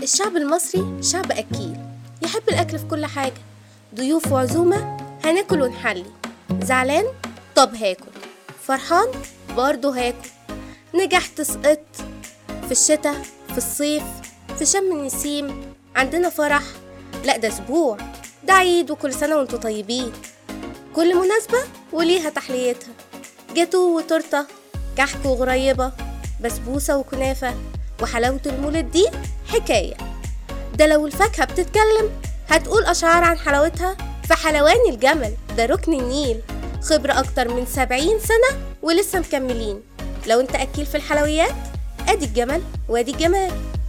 الشعب المصري شعب أكيل يحب الأكل في كل حاجة ضيوف وعزومة هناكل ونحلي زعلان طب هاكل فرحان برضه هاكل نجحت سقطت في الشتاء في الصيف في شم النسيم عندنا فرح لا ده اسبوع ده عيد وكل سنة وانتوا طيبين كل مناسبة وليها تحليتها جاتو وتورتة كحك وغريبة بسبوسة وكنافة وحلاوة المولد دي حكاية ده لو الفاكهة بتتكلم هتقول أشعار عن حلاوتها فحلواني الجمل ده ركن النيل خبرة أكتر من سبعين سنة ولسه مكملين لو انت أكيل في الحلويات أدي الجمل وادي الجمال